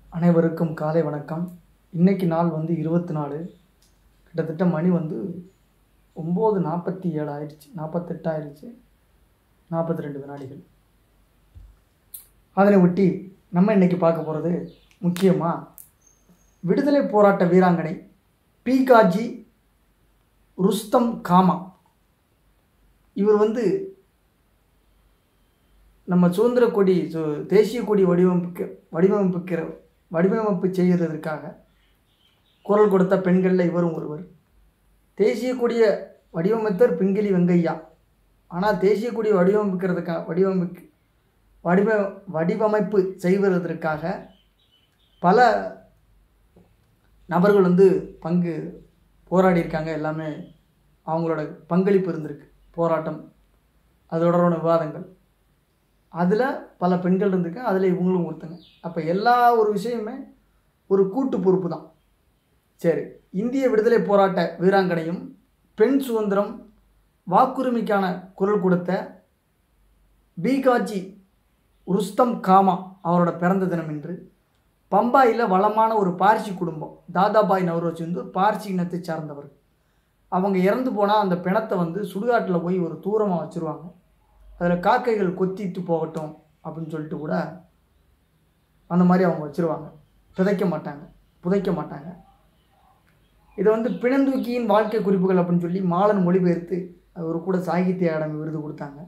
அனைவருக்கும் காலை வணக்கம் இன்னைக்கு நாள் வந்து இருபத்தி நாலு கிட்டத்தட்ட மணி வந்து ஒம்பது நாற்பத்தி ஏழு ஆயிடுச்சு நாற்பத்தெட்டு ஆயிடுச்சு நாற்பத்தி ரெண்டு வினாடிகள் அதனை ஒட்டி நம்ம இன்னைக்கு பார்க்க போகிறது முக்கியமாக விடுதலை போராட்ட வீராங்கனை பீகாஜி ருஸ்தம் காமா இவர் வந்து நம்ம சுதந்திர கொடி சு- தேசிய கொடி வடிவமைக்க வடிவமைப்புக்கிற வடிவமைப்பு செய்கிறதற்காக குரல் கொடுத்த பெண்களில் இவரும் ஒருவர் தேசிய கொடியை வடிவமைத்தர் பிங்கிலி வெங்கையா ஆனால் தேசிய கொடி வடிவமைக்கிறதுக்காக வடிவமைக்கு வடிவ வடிவமைப்பு செய்வதற்காக பல நபர்கள் வந்து பங்கு போராடி இருக்காங்க எல்லாமே அவங்களோட பங்களிப்பு இருந்திருக்கு போராட்டம் அதோட விவாதங்கள் அதில் பல பெண்கள் இருந்திருக்காங்க அதில் இவங்களும் ஒருத்தங்க அப்போ எல்லா ஒரு விஷயமே ஒரு கூட்டு பொறுப்பு தான் சரி இந்திய விடுதலை போராட்ட வீராங்கனையும் பெண் சுதந்திரம் வாக்குரிமைக்கான குரல் கொடுத்த பீகாஜி ருஸ்தம் காமா அவரோட பிறந்த தினம் இன்று பம்பாயில் வளமான ஒரு பார்சி குடும்பம் தாதாபாய் நவரோஜி வந்து பார்சி இனத்தை சார்ந்தவர் அவங்க இறந்து போனால் அந்த பிணத்தை வந்து சுடுகாட்டில் போய் ஒரு தூரமாக வச்சுருவாங்க அதில் காக்கைகள் கொத்திட்டு போகட்டும் அப்படின்னு சொல்லிட்டு கூட அந்த மாதிரி அவங்க வச்சுருவாங்க புதைக்க மாட்டாங்க புதைக்க மாட்டாங்க இதை வந்து பிணந்தூக்கியின் வாழ்க்கை குறிப்புகள் அப்படின்னு சொல்லி மாலன் மொழிபெயர்த்து அவர் கூட சாகித்ய அகாடமி விருது கொடுத்தாங்க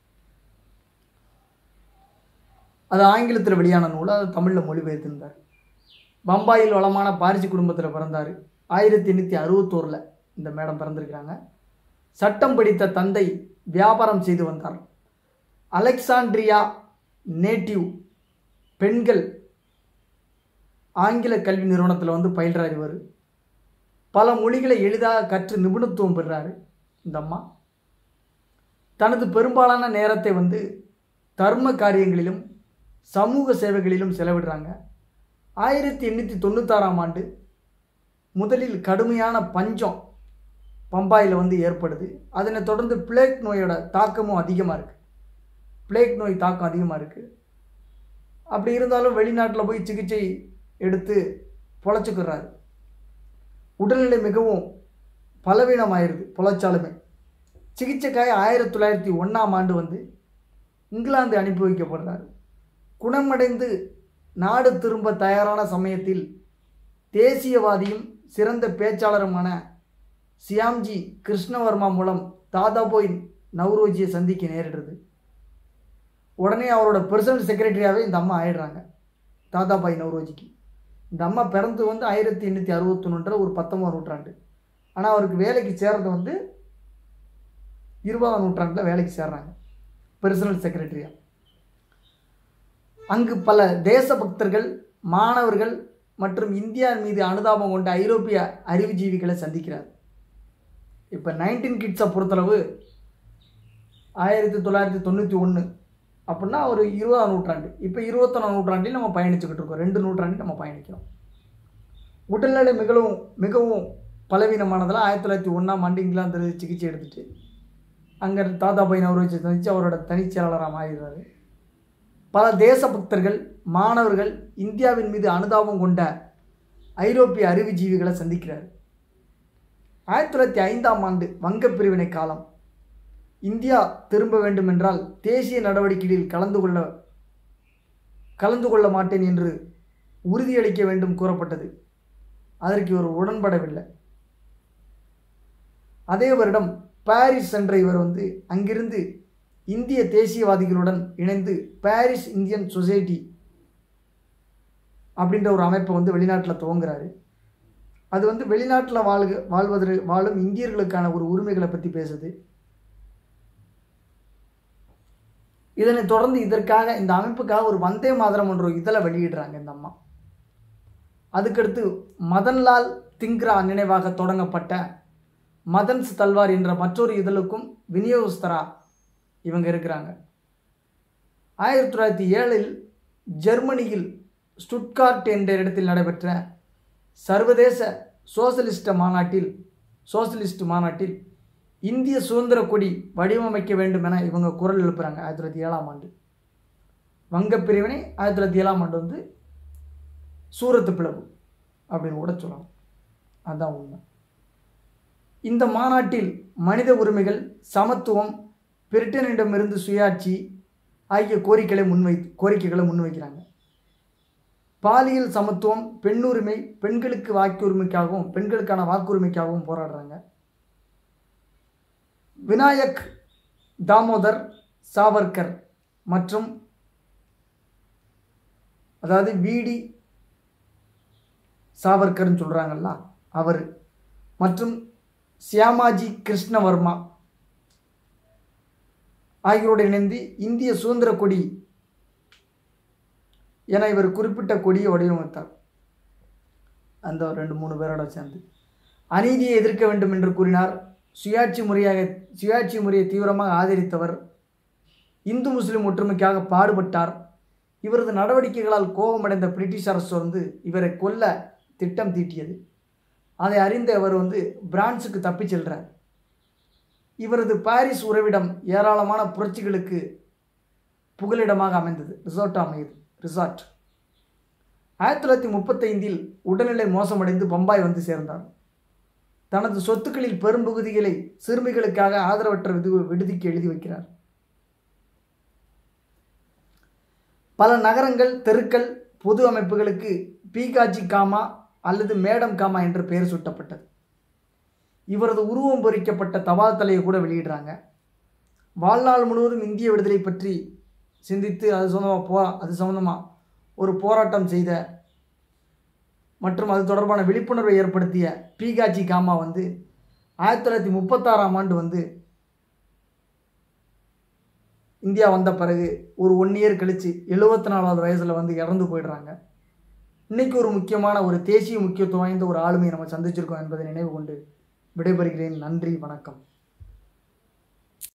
அது ஆங்கிலத்தில் வெளியான நூலை அது தமிழில் மொழிபெயர்த்திருந்தார் பம்பாயில் வளமான பாரிசி குடும்பத்தில் பிறந்தார் ஆயிரத்தி எண்ணூற்றி அறுபத்தோரில் இந்த மேடம் பிறந்திருக்கிறாங்க சட்டம் படித்த தந்தை வியாபாரம் செய்து வந்தார் அலெக்சாண்ட்ரியா நேட்டிவ் பெண்கள் ஆங்கில கல்வி நிறுவனத்தில் வந்து பயில்றார் இவர் பல மொழிகளை எளிதாக கற்று நிபுணத்துவம் பெறுறாரு இந்த அம்மா தனது பெரும்பாலான நேரத்தை வந்து தர்ம காரியங்களிலும் சமூக சேவைகளிலும் செலவிடுறாங்க ஆயிரத்தி எண்ணூற்றி தொண்ணூத்தாறாம் ஆண்டு முதலில் கடுமையான பஞ்சம் பம்பாயில் வந்து ஏற்படுது அதனை தொடர்ந்து பிளேக் நோயோட தாக்கமும் அதிகமாக இருக்குது பிளேக் நோய் தாக்கம் அதிகமாக இருக்குது அப்படி இருந்தாலும் வெளிநாட்டில் போய் சிகிச்சை எடுத்து பொழைச்சிக்கிறாரு உடல்நிலை மிகவும் பலவீனமாயிருது பொழைச்சாலுமே சிகிச்சைக்காக ஆயிரத்தி தொள்ளாயிரத்தி ஒன்றாம் ஆண்டு வந்து இங்கிலாந்து அனுப்பி வைக்கப்படுறாரு குணமடைந்து நாடு திரும்ப தயாரான சமயத்தில் தேசியவாதியும் சிறந்த பேச்சாளருமான சியாம்ஜி கிருஷ்ணவர்மா மூலம் தாதாபோய் நவ்ரோஜியை சந்திக்க நேரிடுறது உடனே அவரோட பர்சனல் செக்ரட்டரியாகவே இந்த அம்மா ஆயிடுறாங்க தாதாபாய் நவ்ரோஜிக்கு இந்த அம்மா பிறந்து வந்து ஆயிரத்தி எண்ணூற்றி அறுபத்தொன்னுன்ற ஒரு பத்தொம்பது நூற்றாண்டு ஆனால் அவருக்கு வேலைக்கு சேர்றது வந்து இருபதாம் நூற்றாண்டில் வேலைக்கு சேர்றாங்க பர்சனல் செக்ரட்டரியா அங்கு பல தேசபக்தர்கள் மாணவர்கள் மற்றும் இந்தியா மீது அனுதாபம் கொண்ட ஐரோப்பிய அறிவுஜீவிகளை சந்திக்கிறார் இப்போ நைன்டீன் கிட்ஸை பொறுத்தளவு ஆயிரத்தி தொள்ளாயிரத்தி தொண்ணூற்றி ஒன்று அப்படின்னா ஒரு இருபதாம் நூற்றாண்டு இப்போ இருபத்தொன்னாம் நூற்றாண்டில் நம்ம பயணிச்சுக்கிட்டு இருக்கோம் ரெண்டு நூற்றாண்டில் நம்ம பயணிக்கிறோம் உடல்நிலை மிகவும் மிகவும் பலவீனமானதெல்லாம் ஆயிரத்தி தொள்ளாயிரத்தி ஒன்றாம் ஆண்டு இங்கிலாந்து சிகிச்சை எடுத்துட்டு அங்கே தாதாபாய் நவரோஜி சந்தித்து அவரோட தனிச்செயலாளராக மாறிடுறாரு பல தேசபக்தர்கள் மாணவர்கள் இந்தியாவின் மீது அனுதாபம் கொண்ட ஐரோப்பிய அறிவுஜீவிகளை சந்திக்கிறார் ஆயிரத்தி தொள்ளாயிரத்தி ஐந்தாம் ஆண்டு வங்கப் பிரிவினை காலம் இந்தியா திரும்ப வேண்டுமென்றால் தேசிய நடவடிக்கைகளில் கலந்து கொள்ள கலந்து கொள்ள மாட்டேன் என்று உறுதியளிக்க வேண்டும் கூறப்பட்டது அதற்கு இவர் உடன்படவில்லை அதே வருடம் பாரிஸ் சென்ற இவர் வந்து அங்கிருந்து இந்திய தேசியவாதிகளுடன் இணைந்து பாரிஸ் இந்தியன் சொசைட்டி அப்படின்ற ஒரு அமைப்பை வந்து வெளிநாட்டில் துவங்குறாரு அது வந்து வெளிநாட்டில் வாழ்க வாழ்வதற்கு வாழும் இந்தியர்களுக்கான ஒரு உரிமைகளை பற்றி பேசுது இதனை தொடர்ந்து இதற்காக இந்த அமைப்புக்காக ஒரு வந்தே மாதரம் என்ற ஒரு இதழை வெளியிடுறாங்க இந்த அம்மா அதுக்கடுத்து மதன்லால் திங்க்ரா நினைவாக தொடங்கப்பட்ட மதன்ஸ் தல்வார் என்ற மற்றொரு இதழுக்கும் விநியோகஸ்தரா இவங்க இருக்கிறாங்க ஆயிரத்தி தொள்ளாயிரத்தி ஏழில் ஜெர்மனியில் ஸ்டுட்கார்ட் என்ற இடத்தில் நடைபெற்ற சர்வதேச சோசலிஸ்ட மாநாட்டில் சோசலிஸ்ட் மாநாட்டில் இந்திய சுதந்திர கொடி வடிவமைக்க வேண்டும் என இவங்க குரல் எழுப்புறாங்க ஆயிரத்தி தொள்ளாயிரத்தி ஏழாம் ஆண்டு வங்கப் பிரிவினை ஆயிரத்தி தொள்ளாயிரத்தி ஏழாம் ஆண்டு வந்து சூரத்து பிளவு அப்படின்னு கூட சொல்லலாம் அதுதான் உண்மை இந்த மாநாட்டில் மனித உரிமைகள் சமத்துவம் பிரிட்டனிடமிருந்து சுயாட்சி ஆகிய கோரிக்கைகளை முன்வை கோரிக்கைகளை முன்வைக்கிறாங்க பாலியல் சமத்துவம் பெண்ணுரிமை பெண்களுக்கு வாக்குரிமைக்காகவும் பெண்களுக்கான வாக்குரிமைக்காகவும் போராடுறாங்க விநாயக் தாமோதர் சாவர்கர் மற்றும் அதாவது விடி சாவர்கர்னு சொல்கிறாங்கல்ல அவர் மற்றும் சியாமாஜி கிருஷ்ணவர்மா ஆகியோரோடு இணைந்து இந்திய சுதந்திர கொடி என இவர் குறிப்பிட்ட கொடியை வடிவமைத்தார் அந்த ரெண்டு மூணு பேரோட சேர்ந்து அநீதியை எதிர்க்க வேண்டும் என்று கூறினார் சுயாட்சி முறையாக சுயாட்சி முறையை தீவிரமாக ஆதரித்தவர் இந்து முஸ்லிம் ஒற்றுமைக்காக பாடுபட்டார் இவரது நடவடிக்கைகளால் கோபமடைந்த பிரிட்டிஷ் அரசு வந்து இவரை கொல்ல திட்டம் தீட்டியது அதை அறிந்த அவர் வந்து பிரான்சுக்கு தப்பிச் செல்றார் இவரது பாரிஸ் உறவிடம் ஏராளமான புரட்சிகளுக்கு புகலிடமாக அமைந்தது ரிசார்ட் அமையுது ரிசார்ட் ஆயிரத்தி தொள்ளாயிரத்தி முப்பத்தைந்தில் உடல்நிலை மோசமடைந்து பம்பாய் வந்து சேர்ந்தார் தனது சொத்துக்களில் பெரும்பகுதிகளை சிறுமிகளுக்காக ஆதரவற்ற விது விடுதிக்கு எழுதி வைக்கிறார் பல நகரங்கள் தெருக்கள் பொது அமைப்புகளுக்கு பீகாஜி காமா அல்லது மேடம் காமா என்ற பெயர் சூட்டப்பட்டது இவரது உருவம் பொறிக்கப்பட்ட தபால் தலையை கூட வெளியிடுறாங்க வாழ்நாள் முழுவதும் இந்திய விடுதலை பற்றி சிந்தித்து அது சொந்தமாக போ அது சம்மந்தமாக ஒரு போராட்டம் செய்த மற்றும் அது தொடர்பான விழிப்புணர்வை ஏற்படுத்திய பீகாஜி காமா வந்து ஆயிரத்தி தொள்ளாயிரத்தி முப்பத்தாறாம் ஆண்டு வந்து இந்தியா வந்த பிறகு ஒரு ஒன் இயர் கழித்து எழுபத்தி நாலாவது வயசில் வந்து இறந்து போயிடுறாங்க இன்னைக்கு ஒரு முக்கியமான ஒரு தேசிய முக்கியத்துவம் வாய்ந்த ஒரு ஆளுமையை நம்ம சந்திச்சிருக்கோம் என்பதை நினைவு கொண்டு விடைபெறுகிறேன் நன்றி வணக்கம்